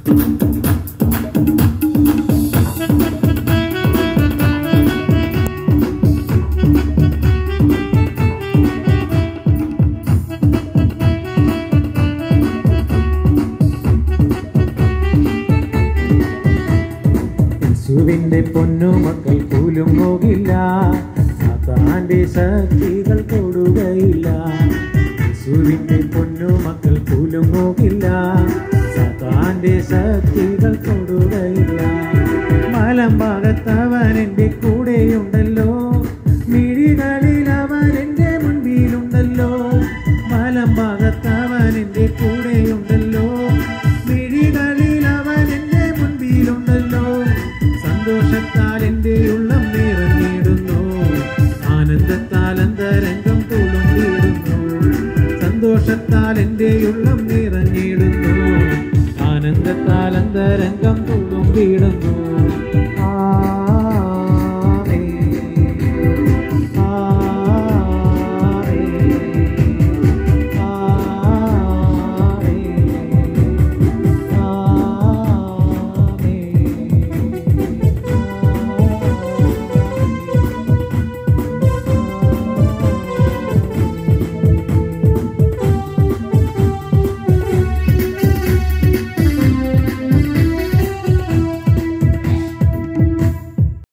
യേശുവിന്റെ പൊന്നുമക്കൾ പോലും പോകില്ല സാത്താന്റെ ശക്തികൾ തൊടുകയില്ല യേശുവിന്റെ പൊന്നുമക്കൾ പോലും പോകില്ല സാത്താന്റെ ശക്തികൾ തൊടുകയില്ല മലം ഭാഗത്തവൻ എൻ്റെ കൂടെയുണ്ടല്ലോ മിഴികളിൽ അവൻ എൻ്റെ മുൻപിലുണ്ടല്ലോ മലം ഭാഗത്തവൻ എൻ്റെ കൂടെയുണ്ടല്ലോ മിഴികളിൽ അവൻ എൻ്റെ മുൻപിലുണ്ടല്ലോ സന്തോഷത്താൽ എൻ്റെ ഉള്ളം നിറഞ്ഞിടുന്നു ആനന്ദത്താൽ അന്തരംഗം തുളുമ്പിടുന്നു സന്തോഷത്താൽ എൻ്റെ ഉള്ളം നിറഞ്ഞിടുന്നു ആനന്ദത്താൽ അന്തരംഗം